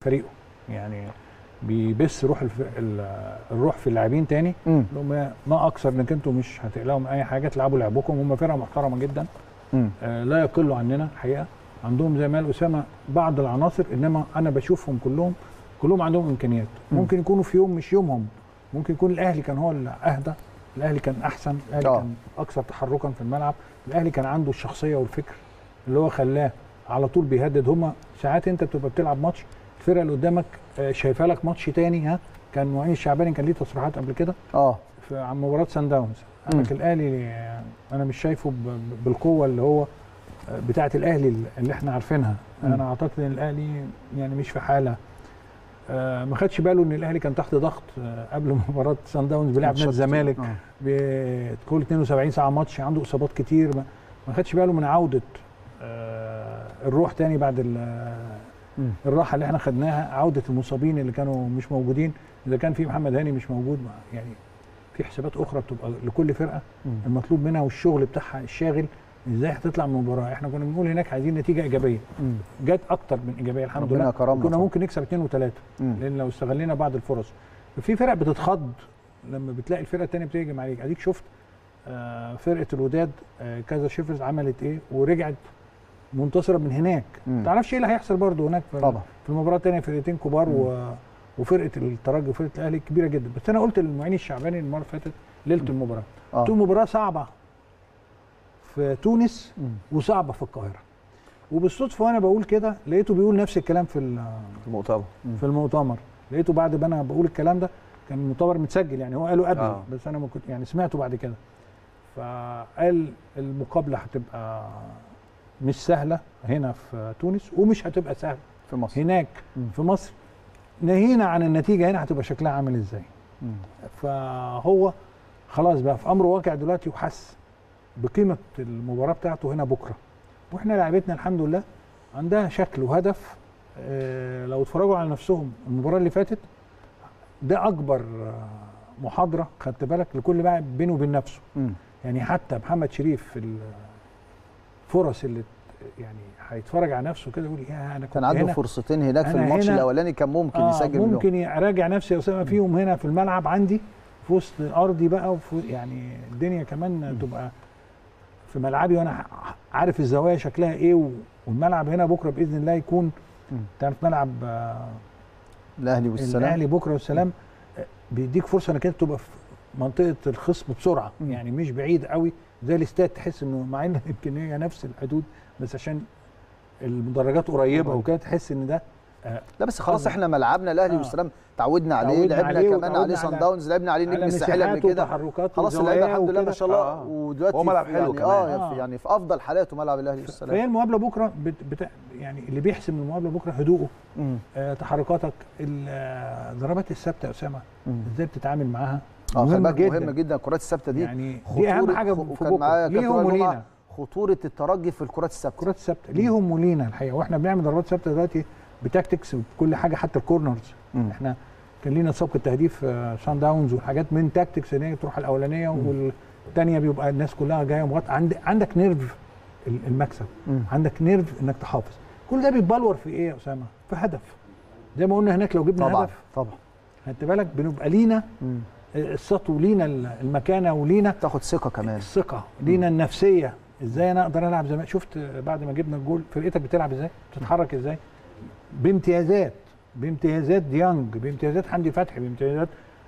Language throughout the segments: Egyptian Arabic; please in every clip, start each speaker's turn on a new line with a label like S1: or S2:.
S1: فريقه يعني بيبث روح الف... ال- الروح في اللاعبين تاني
S2: مم.
S1: لهم ما اكثر انك انتوا مش هتقلقوا من اي حاجه تلعبوا لعبكم هم فرقه محترمه جدا
S2: مم.
S1: آه، لا يقلوا عننا الحقيقه عندهم زي ما قال اسامه بعض العناصر انما انا بشوفهم كلهم كلهم عندهم امكانيات
S2: مم.
S1: ممكن يكونوا في يوم مش يومهم ممكن يكون الاهلي كان هو الاهدى الاهلي كان احسن الاهلي
S2: آه.
S1: كان اكثر تحركا في الملعب الاهلي كان عنده الشخصيه والفكر اللي هو خلاه على طول بيهدد هما ساعات انت بتبقى بتلعب ماتش الفرقه اللي قدامك آه، شايفه لك ماتش تاني ها كان معين الشعباني كان ليه تصريحات قبل كده
S2: اه
S1: في عن مباراه سان داونز
S2: مم.
S1: لك الاهلي آه، انا مش شايفه ب- بالقوه اللي هو آه، بتاعه الاهلي اللي احنا عارفينها
S2: مم.
S1: انا اعتقد ان الاهلي يعني مش في حاله آه، ما خدش باله ان الاهلي كان تحت ضغط آه، قبل مباراه سان داونز بيلعب نادي الزمالك
S2: آه.
S1: بكل 72 ساعه ماتش عنده اصابات كتير ما- ما خدش باله من عوده آه، الروح تاني بعد ال-
S2: مم.
S1: الراحه اللي احنا خدناها عوده المصابين اللي كانوا مش موجودين اذا كان في محمد هاني مش موجود ما- يعني في حسابات اخرى بتبقى لكل فرقه
S2: مم.
S1: المطلوب منها والشغل بتاعها الشاغل ازاي هتطلع من المباراه احنا كنا بنقول هناك عايزين نتيجه ايجابيه
S2: مم.
S1: جت اكتر من ايجابيه الحمد
S2: ربنا
S1: لله
S2: كرمنا
S1: كنا
S2: طبعا.
S1: ممكن نكسب اثنين وثلاثه
S2: مم.
S1: لان لو استغلينا بعض الفرص في فرق بتتخض لما بتلاقي الفرقه الثانيه بتهجم عليك اديك شفت آه، فرقه الوداد آه، كذا شيفرز عملت ايه ورجعت منتصره من هناك
S2: مم.
S1: ما تعرفش ايه اللي هيحصل برضه هناك في
S2: طبعا
S1: في المباراه الثانيه فرقتين كبار
S2: مم.
S1: و... وفرقه الترجي وفرقه الاهلي كبيره جدا بس انا قلت للمعين الشعباني المره اللي فاتت ليله المباراه
S2: اه
S1: قلت له مباراه صعبه في تونس
S2: مم.
S1: وصعبه في القاهره وبالصدفه وانا بقول كده لقيته بيقول نفس الكلام في ال-
S3: المؤتمر
S1: في المؤتمر لقيته بعد ما انا بقول الكلام ده كان المؤتمر متسجل يعني هو قاله قبل
S3: آه.
S1: آه. بس انا ما كنت يعني سمعته بعد كده فقال المقابله هتبقى مش سهله هنا في تونس ومش هتبقى سهله
S2: في مصر
S1: هناك
S2: مم.
S1: في مصر ناهينا عن النتيجه هنا هتبقى شكلها عامل ازاي
S2: مم.
S1: فهو خلاص بقى في امر واقع دلوقتي وحس بقيمه المباراه بتاعته هنا بكره واحنا لعبتنا الحمد لله عندها شكل وهدف آه، لو اتفرجوا على نفسهم المباراه اللي فاتت ده اكبر آه، محاضره خدت بالك لكل لاعب بينه وبين نفسه
S2: مم.
S1: يعني حتى محمد شريف في الفرص اللي يعني هيتفرج على نفسه كده يقول يا انا كنت
S2: كان عنده
S1: هنا
S2: فرصتين هناك في
S1: أنا
S2: الماتش
S1: هنا-
S2: الاولاني كان ممكن
S1: آه
S2: يسجل منهم.
S1: ممكن يراجع نفسي يا اسامه فيهم هنا في الملعب عندي في وسط ارضي بقى وفي يعني الدنيا كمان تبقى في ملعبي وانا ح- عارف الزوايا شكلها ايه و- والملعب هنا بكره باذن الله يكون
S2: مم.
S1: تعرف ملعب آه،
S2: الاهلي والسلام
S1: الاهلي بكره والسلام آه، بيديك فرصه انك انت تبقى في منطقه الخصم بسرعه
S2: مم.
S1: يعني مش بعيد قوي زي الاستاد تحس انه مع ان يمكن هي نفس الحدود بس عشان المدرجات قريبه
S2: قريب.
S1: وكده تحس ان ده
S2: لا بس خلاص
S1: قصدي.
S2: احنا ملعبنا الاهلي
S1: آه.
S2: والسلام تعودنا عليه
S1: تعودنا
S2: لعبنا
S1: عليه
S2: كمان عليه
S1: وتعودنا
S2: سان
S1: على-
S2: داونز لعبنا عليه نجم
S1: على
S2: الساحل قبل
S1: مساحات
S2: كده
S1: وتحركات
S2: خلاص اللعيبه
S1: وزوايا
S2: الحمد لله ما
S1: وكده.
S2: شاء الله
S3: آه.
S2: ودلوقتي
S3: هو ملعب
S2: في-
S3: حلو
S2: يعني
S3: كمان.
S2: اه
S1: آه.
S2: في- يعني في افضل حالاته ملعب الاهلي والسلام
S1: فهي المقابله بكره بت... بت... يعني اللي بيحسم المقابله بكره هدوءه
S2: مم.
S1: آه تحركاتك ال- آه، ضربات الثابته يا اسامه
S2: مم.
S1: ازاي بتتعامل معاها
S2: اه خلي
S1: مهمة
S2: بالك مهم جدا الكرات الثابته دي
S1: يعني دي اهم
S2: خطورة-
S1: حاجه
S2: خ-
S1: في
S2: وكان
S1: بكره
S2: معايا كابتن
S1: ليهم
S2: وائل جمعة
S1: ولينا
S2: خطوره الترجي في الكرات الثابته
S1: الكرات الثابته ليهم ولينا الحقيقه واحنا بنعمل ضربات ثابته دلوقتي بتاكتكس وكل حاجه حتى الكورنرز
S2: مم.
S1: احنا كان لينا سبق التهديف آه، سان داونز وحاجات من تاكتكس ان هي تروح الاولانيه والثانيه بيبقى الناس كلها جايه مغطى عند عندك نيرف ال- المكسب
S2: مم.
S1: عندك نيرف انك تحافظ كل ده بيتبلور في ايه يا اسامه في هدف زي ما قلنا هناك لو جبنا
S2: طبعا
S1: هدف
S2: طبعا
S1: خدت بالك بنبقى لينا
S2: مم.
S1: السطو لينا المكانه ولينا
S2: تاخد ثقه كمان
S1: الثقه لينا النفسيه ازاي انا اقدر العب زي ما شفت بعد ما جبنا الجول فرقتك بتلعب ازاي بتتحرك ازاي بامتيازات بامتيازات ديانج بامتيازات حمدي فتحي بامتيازات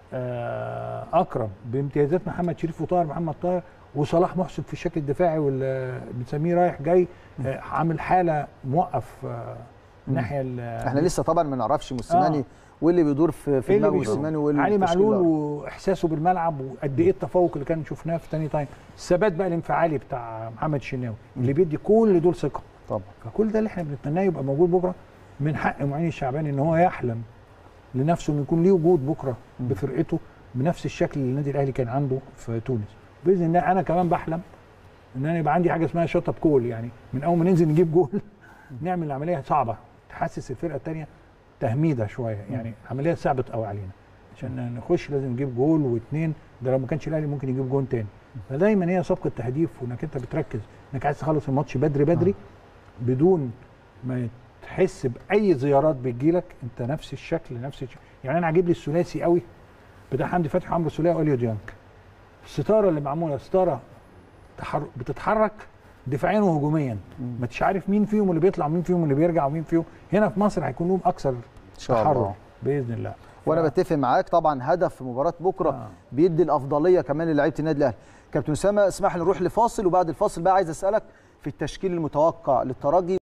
S1: آه اكرم بامتيازات محمد شريف وطاهر محمد طاهر وصلاح محسن في الشكل الدفاعي واللي بنسميه رايح جاي آه عامل حاله موقف آه الناحيه ال-
S2: احنا لسه طبعا ما نعرفش موسيماني
S1: آه.
S2: وايه اللي بيدور في في
S1: إيه اللي
S2: دماغ
S1: بيدور؟
S2: موسيماني وايه
S1: علي
S2: التشكيل
S1: معلول
S2: ده.
S1: واحساسه بالملعب وقد ايه التفوق اللي كان شفناه في تاني تايم الثبات بقى الانفعالي بتاع محمد الشناوي اللي بيدي كل دول ثقه
S2: طبعا
S1: فكل ده اللي احنا بنتمناه يبقى موجود بكره من حق معين الشعباني ان هو يحلم لنفسه انه يكون ليه وجود بكره بفرقته بنفس الشكل اللي النادي الاهلي كان عنده في تونس باذن الله انا كمان بحلم ان انا يبقى عندي حاجه اسمها شوت اب كول يعني من اول ما ننزل نجيب جول نعمل عمليه صعبه تحسس الفرقه الثانيه تهميده شويه يعني عمليه صعبت قوي علينا عشان نخش لازم نجيب جول واثنين ده لو ما كانش الاهلي ممكن يجيب جول تاني فدايما هي سبق التهديف وانك انت بتركز انك عايز تخلص الماتش بدري بدري بدون ما تحس باي زيارات بتجيلك انت نفس الشكل نفس الشكل. يعني انا عاجبني الثلاثي قوي بتاع حمدي فتحي عمرو سوليه واليو ديانج الستاره اللي معموله ستاره تحر... بتتحرك دفاعيا وهجوميا ما انتش عارف مين فيهم اللي بيطلع ومين فيهم اللي بيرجع ومين فيهم هنا في مصر هيكون لهم اكثر
S2: ان شاء
S1: تحرك
S2: الله
S1: باذن الله
S2: وانا
S1: ف-
S2: بتفق معاك طبعا هدف في مباراه بكره
S1: آه.
S2: بيدي الافضليه كمان للاعيبه النادي الاهلي كابتن اسامه اسمح لي نروح لفاصل وبعد الفاصل بقى عايز اسالك في التشكيل المتوقع للترجي